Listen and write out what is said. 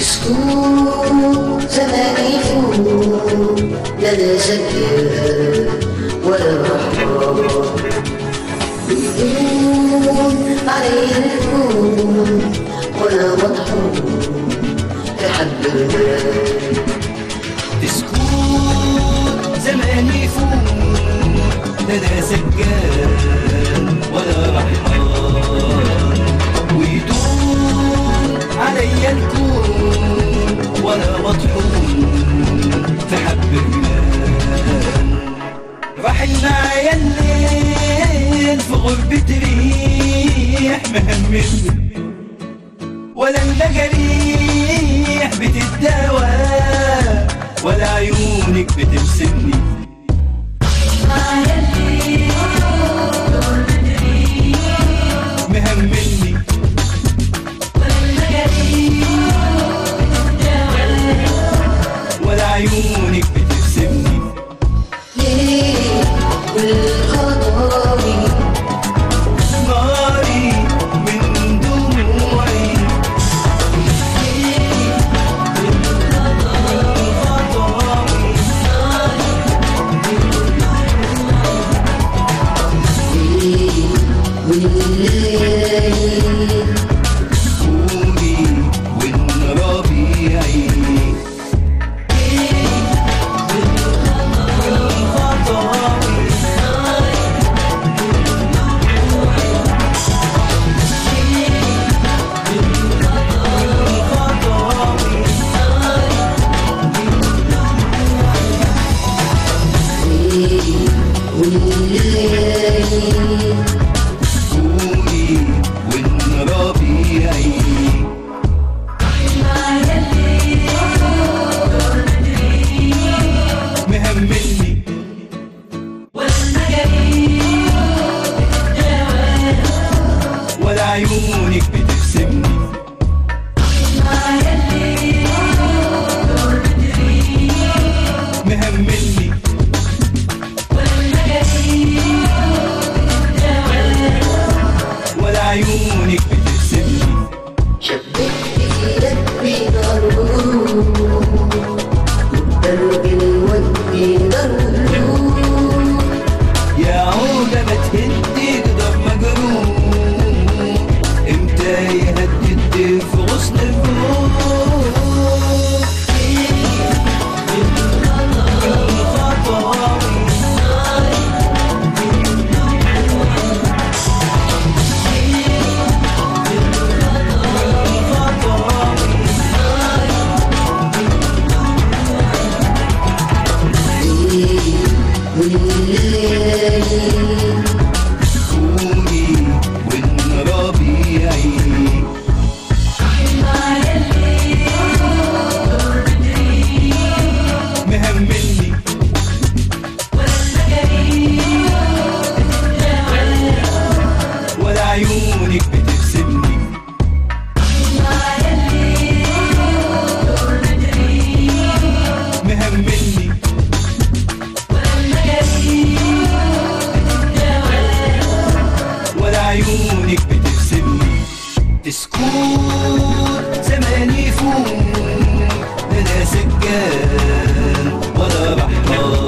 تسكون زمان يفوت لا لا سكر ولا بحر بدون علي الكون ولا مطحون تحب المال تسكون زمان يفوت لا لا سكان ولا رحمن ويدوم علي الكون وانا مطحون في حب الرمال راح معايا الليل في غربة ريح مهمل ولا المجاريح بتتداوى ولا عيونك بترسمني مهملني ولا عيونك بترسمني ليه والخطاوي ناري من دموعي خطاوي ليه والليالي قولي والربيعي خطاوي خطاوي ليه والليالي قولي والربيعي مهملني ولا عيونك بترسمني مهملني ولا عيونك بترسمني شبكت ايدك بنار درب الود ضرب يا عودة ما تهدي قدر مجروح امتى يهدد في غصن الروح خطاوي خطاوي والليالي قولي والربيعي مهملني ولا عيونك بترسمني مهملني ولا عيونك بترسمني تسكون زمان يفوت لا لا سكان ولا رحمن